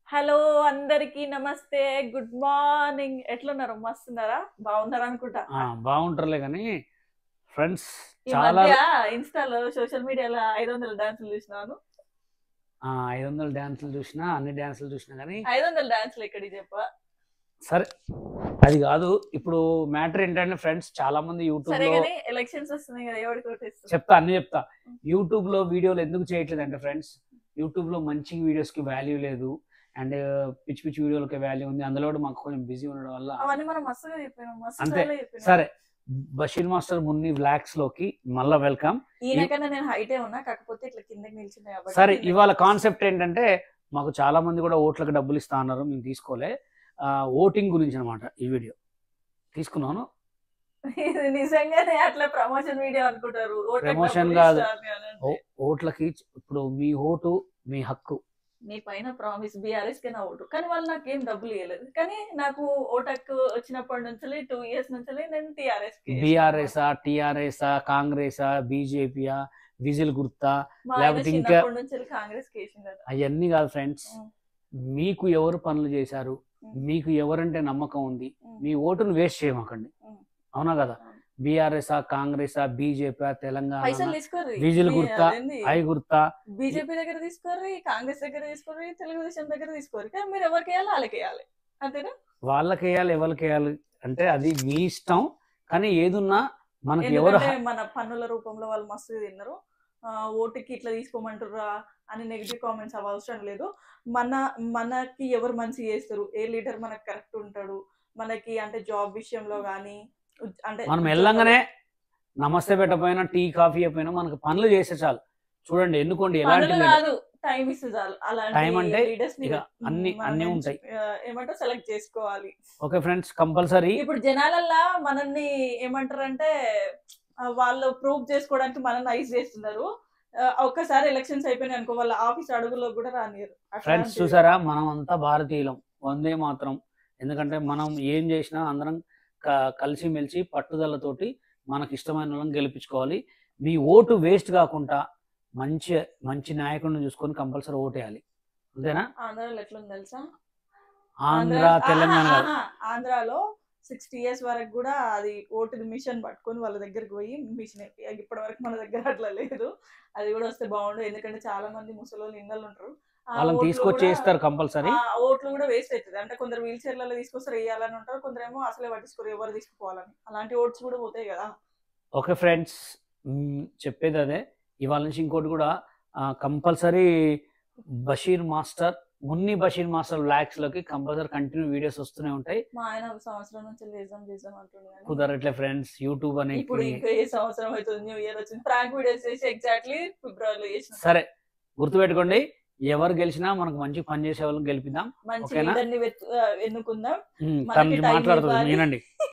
Hello అందరికి నమస్తే good morning ఎట్లున్నారు మస్తున్నారా బాగున్నారు అనుకుంటా ఆ, బాగుంటారులే కానీ ఫ్రెండ్స్ ఈ చాలా మధ్య ఇన్స్టాలో సోషల్ మీడియాలో ఐదు వందల డాన్సులు చూసినాను ఆ, ఐదు వందల డ్యాన్సులు చూసినా అన్ని డ్యాన్సులు చూసినా కానీ ఐదు వందల డాన్సులు ఎక్కడికి చెప్ప సరే అది కాదు ఇప్పుడు మ్యాటర్ ఏంటంటే ఫ్రెండ్స్ చాలా మంది యూట్యూబ్ సరే లో కానీ ఎలక్షన్స్ వస్తున్నాయి కదా ఎవరికి ఓటేస్తారు చెప్తా అన్ని చెప్తా యూట్యూబ్ లో వీడియోలు ఎందుకు చేయట్లేదు అంటే ఫ్రెండ్స్ యూట్యూబ్ లో మంచి వీడియోస్ కి వాల్యూ లేదు అండ్ పిచ్చి పిచ్చి వీడియోలకి వాల్యూ ఉంది అందులో కూడా మాకు కొంచెం బిజీ ఉండడం వల్ల అవన్నీ మనం మస్తుగా చెప్పినాం మస్తు అంతే. సార్లు చెప్పినాం. సరే బషీర్ మాస్టర్ మున్ని వ్లాగ్స్ లోకి మళ్ళా వెల్కమ్ ఈయనకన్నా నేను హైటే ఉన్నా కాకపోతే ఇట్లా కిందకి నిల్చున్నాయి కాబట్టి సరే కిందకి ఇవాళ నిల్చున్నా. కాన్సెప్ట్ ఏంటంటే మాకు చాలా మంది కూడా ఓట్లకు డబ్బులు ఇస్తా అన్నారు మేము తీసుకోలే ఓటింగ్ గురించి అనమాట ఈ వీడియో తీసుకున్నాను ఇది నిజంగానే అట్లా ప్రమోషన్ వీడియో అనుకుంటారు ఓట్లకు Promotion డబ్బులు కాదు. ఇస్తారని అని అంటే. ఓ- ఓట్లకి ఇప్పుడు మీ ఓటు మీ హక్కు నీ పైన ప్రామిస్ బీఆర్ఎస్ కి నా ఓటు కానీ వాళ్ళు నాకేం డబ్బులు ఇవ్వలేదు కానీ నాకు ఓటక్ వచ్చినప్పటి నుంచి టూ ఇయర్స్ నుంచి నేను టీఆర్ఎస్ బీఆర్ఎస్ టిఆర్ఎస్ కాంగ్రెస్ బీజేపీయా విజిల్ గుర్తా లేకపోతే ఇంకా- నుంచి కాంగ్రెస్ కేసింది కదా అవన్నీ కాదు ఫ్రెండ్స్ ఉం. మీకు ఎవరు పనులు చేశారు ఉం. మీకు ఎవరంటే నమ్మకం ఉంది ఉం. మీ ఓటును వేస్ట్ చేయమాకండి ఉం. అవునా కదా ఉం. బీఆర్ఎస్ కాంగ్రెస్ బీజేపీ పైసలు తెలంగాణ తీసుకోర్రి విజిల్ గుర్తా, ఐ గుర్తా బీజేపీ దగ్గర తీసుకోర్రి కాంగ్రెస్ దగ్గర తీసుకోర్రి తెలుగుదేశం దగ్గర తీసుకోర్రి కానీ మీరు ఎవరికి వేయాలి వాళ్ళకి వేయాలి అంతేనా వాళ్ళకి వేయాలి ఎవరికి వేయాలి అంటే అది మీ ఇష్టం కానీ ఏదున్నా మనకి ఎవరు ఎందుకంటే మన పన్నుల రూపంలో వాళ్ళు మస్తుగా తిన్నారు ఆ, ఓటుకి ఇట్లా తీసుకోమంటారా అని నెగిటివ్ కామెంట్స్ అవ అవసరం లేదు మన మనకి ఎవరు మంచి చేస్తారు ఏ లీడర్ మనకు కరెక్ట్ ఉంటాడు మనకి అంటే జాబ్ విషయంలో కానీ అంటే మనం వెళ్ళంగానే నమస్తే పెట్టపోయినా టీ కాఫీ అయిపోయినా మనకు పనులు చేస్తే చాలు చూడండి ఎన్నుకోండి ఎలాంటి పనులు leader. కాదు టైం ఇస్తే చాలు అలాంటి Time అంటే leaders ని ఇక అన్ని- మనం అన్ని ఎంచు- ఉంటాయి. ఆ, ఏమంటారు సెలెక్ట్ చేసుకోవాలి ఓకే ఫ్రెండ్స్ కంపల్సరీ ఇప్పుడు జనాలల్లా మనల్ని ఏమంటారంటే ఆ, వాళ్ళు ప్రూవ్ చేసుకోవడానికి మనల్ని ఐస్ చేస్తున్నారు ఆ, ఒక్కసారి ఎలక్షన్స్ అయిపోయినాయి అనుకో వాళ్ళ ఆఫీస్ అడుగులో కూడా రానియరు ఫ్రెండ్స్ అట్లాంటిది. చూసారా మనం అంతా భారతీయులం వందే మాత్రం ఎందుకంటే మనం ఏం చేసినా అందరం క- కలిసిమెలిసి పట్టుదలతోటి మనకి ఇష్టమైన వాళ్ళని గెలిపించుకోవాలి మీ ఓటు వేస్ట్ కాకుండా మంచి మంచి నాయకుడిని చూసుకొని కంపల్సరీ ఓటేయాలి అంతేనా ఆంధ్రాలో ఎట్లుంది తెలుసా ఆంధ్ర ఆంధ్రా- తెలంగాణ ఆహా, కాదు. ఆహా, ఆంధ్రాలో సిక్స్టీ ఇయర్స్ వరకు కూడా అది ఓటు మిషన్ పట్టుకొని వాళ్ళ దగ్గరికి పోయి మిషన్ ఇప్పటి వరకు మన దగ్గర అట్లా లేదు అది కూడా వస్తే బాగుండు ఎందుకంటే చాలా మంది ముసలోళ్ళు ఇళ్ళలు ఉంటారు ఆ వాళ్ళని ఓట్లు తీసుకొచ్చి కూడా- వేస్తారు కంపల్సరీ ఆ ఓట్లు కూడా వేస్ట్ అవుతుంది అంటే కొందరు వీల్ చైర్లలో తీసుకొస్తారు వేయాలని ఉంటారు కొందరు ఏమో అసలే పట్టించుకోరు ఎవరు తీసుకుపోవాలని అలాంటి ఓట్స్ కూడా పోతాయి కదా ఓకే ఫ్రెండ్స్ మ్, చెప్పేది అదే ఇవాళ నుంచి ఇంకోటి కూడా compulsory Basheer master Munni Basheer master vlogs లోకి కంపల్సరీ కంటిన్యూ వీడియోస్ వస్తూనే ఉంటాయి మా ఆయన ఒక సంవత్సరం నుంచి లేజం లేజం అంటుండే కానీ కుదరట్లే ఫ్రెండ్స్ యూట్యూబ్ అని ఇప్పుడు ఇంకా ఏ సంవత్సరం అవుతుంది న్యూ ఇయర్ వచ్చింది ప్రాంక్ వీడియోస్ చేసి ఎగ్జాక్ట్లీ ఫిబ్రవరిలో చేసిన సరే గుర్తుపెట్టుకోండి ఎవరు గెలిచినా మనకు మంచి పని చేసే వాళ్ళని గెలిపిద్దాం మంచి ఓకేనా? లీడర్ని వెతు- ఆ, ఎన్నుకుందాం మ్, మనకి తనకి time మాట్లాడుతుంది ఇవ్వాలి. వినండి